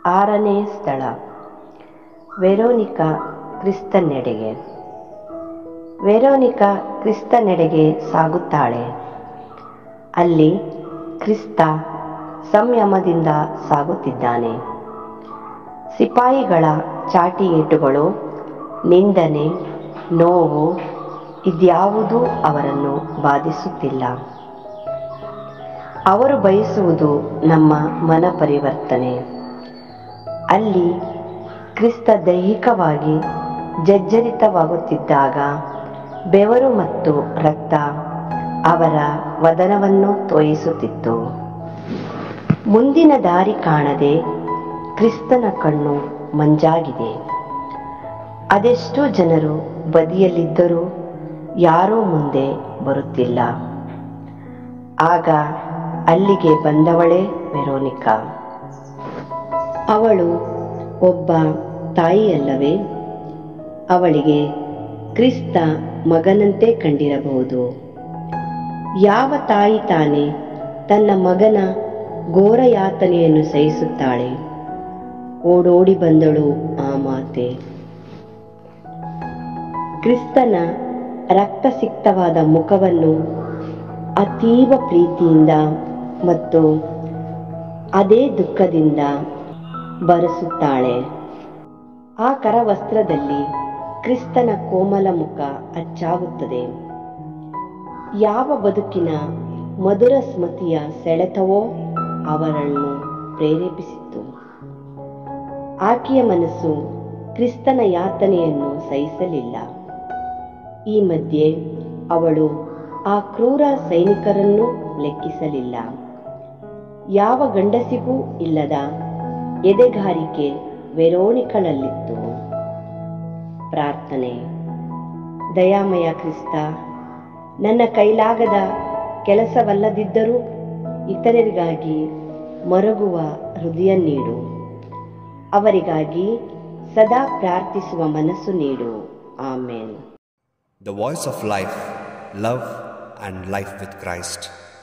ಆರನೇ ಸ್ಥಳ Veronica ಕ್ರಿಸ್ತನೆಡೆಗೆ Veronica ಕ್ರಿಸ್ತನೆಡೆಗೆ ಸಾಗುತ್ತಾಳೆ ಅಲ್ಲಿ ಕ್ರಿಸ್ತ ಸಂಯಮದಿಂದ ಸಾಗುತ್ತಿದ್ದಾನೆ ಸಿಪಾಯಿಗಳ ಚಾಟಿ ಏಟುಗಳು ನಿಂದನೆ ನೋವು ಇದ್ಯಾವುದೂ ಅವರನ್ನು ಬಾಧಿಸುತ್ತಿಲ್ಲ ಅವರು ಬಯಸುವುದು ನಮ್ಮ ಮನ ಪರಿವರ್ತನೆ ಅಲ್ಲಿ ಕ್ರಿಸ್ತ ದೈಹಿಕವಾಗಿ ಜರ್ಜರಿತವಾಗುತ್ತಿದ್ದಾಗ ಬೆವರು ಮತ್ತು ರಕ್ತ ಅವರ ವದನವನ್ನು ತೋಯಿಸುತ್ತಿತ್ತು ಮುಂದಿನ ದಾರಿ ಕಾಣದೆ ಕ್ರಿಸ್ತನ ಕಣ್ಣು ಮಂಜಾಗಿದೆ ಅದೆಷ್ಟೋ ಜನರು ಬದಿಯಲ್ಲಿದ್ದರೂ ಯಾರೂ ಮುಂದೆ ಬರುತ್ತಿಲ್ಲ ಆಗ ಅಲ್ಲಿಗೆ ಬಂದವಳೇ ವೆರೋನಿಕಾ ಅವಳು ಒಬ್ಬ ತಾಯಿಯಲ್ಲವೇ ಅವಳಿಗೆ ಕ್ರಿಸ್ತ ಮಗನಂತೆ ಕಂಡಿರಬಹುದು ಯಾವ ತಾಯಿ ತಾನೇ ತನ್ನ ಮಗನ ಘೋರ ಯಾತನೆಯನ್ನು ಸಹಿಸುತ್ತಾಳೆ ಓಡೋಡಿ ಬಂದಳು ಆ ಮಾತೆ ಕ್ರಿಸ್ತನ ರಕ್ತಸಿಕ್ತವಾದ ಮುಖವನ್ನು ಅತೀವ ಪ್ರೀತಿಯಿಂದ ಮತ್ತು ಅದೇ ದುಃಖದಿಂದ ಬರೆಸುತ್ತಾಳೆ ಆ ಕರವಸ್ತ್ರದಲ್ಲಿ ಕ್ರಿಸ್ತನ ಕೋಮಲ ಮುಖ ಅಚ್ಚಾಗುತ್ತದೆ ಯಾವ ಬದುಕಿನ ಮಧುರ ಸ್ಮೃತಿಯ ಸೆಳೆತವೋ ಅವರನ್ನು ಪ್ರೇರೇಪಿಸಿತ್ತು ಆಕೆಯ ಮನಸ್ಸು ಕ್ರಿಸ್ತನ ಯಾತನೆಯನ್ನು ಸಹಿಸಲಿಲ್ಲ ಈ ಮಧ್ಯೆ ಅವಳು ಆ ಕ್ರೂರ ಸೈನಿಕರನ್ನು ಲೆಕ್ಕಿಸಲಿಲ್ಲ ಯಾವ ಗಂಡಸಿಗೂ ಇಲ್ಲದ ಎದೆಗಾರಿಕೆ ವೆರೋಣಿಕಳಲ್ಲಿತ್ತು ಪ್ರಾರ್ಥನೆ ದಯಾಮಯ ಕ್ರಿಸ್ತ ನನ್ನ ಕೈಲಾಗದ ಕೆಲಸವಲ್ಲದಿದ್ದರೂ ಇತರರಿಗಾಗಿ ಮರಗುವ ಹೃದಯ ನೀಡು ಅವರಿಗಾಗಿ ಸದಾ ಪ್ರಾರ್ಥಿಸುವ ಮನಸ್ಸು ನೀಡು ಆಮೇನ್ The voice of life, love, and life with Christ.